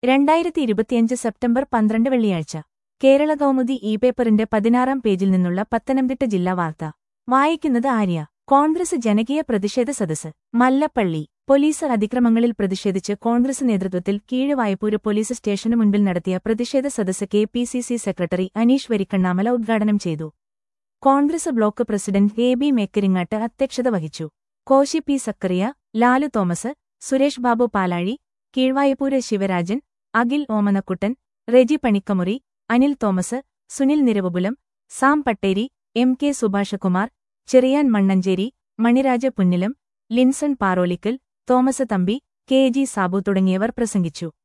രണ്ടായിരത്തി ഇരുപത്തിയഞ്ച് സെപ്റ്റംബർ പന്ത്രണ്ട് വെള്ളിയാഴ്ച കേരള കൗമുദി ഇ പേപ്പറിന്റെ പതിനാറാം പേജിൽ നിന്നുള്ള പത്തനംതിട്ട ജില്ലാ വാർത്ത വായിക്കുന്നത് ആര്യ കോൺഗ്രസ് ജനകീയ പ്രതിഷേധ സദസ് മല്ലപ്പള്ളി പോലീസ് അതിക്രമങ്ങളിൽ പ്രതിഷേധിച്ച് കോൺഗ്രസ് നേതൃത്വത്തിൽ കീഴുവായപ്പൂര് പോലീസ് സ്റ്റേഷനു മുൻപിൽ നടത്തിയ പ്രതിഷേധ സദസ് K P C C secretary Aneesh Varikkannamala ഉദ്ഘാടനം ചെയ്തു Congress block president A B Mekkaringattu അധ്യക്ഷത വഹിച്ചു Koshy P Zachariah Lalu Thomas Suresh Babu Palazhi Keezhvaipur Sivarajan Akhil Omanakuttan Reji Panikkamuri Anil Thomas Sunil Niravapulam Sam Patteri M K Subhashkumar Cherian Mannancherry Maniraja Punnilam Linson Parolickal Thomas Thampi K G Sabu തുടങ്ങിയവർ പ്രസംഗിച്ചു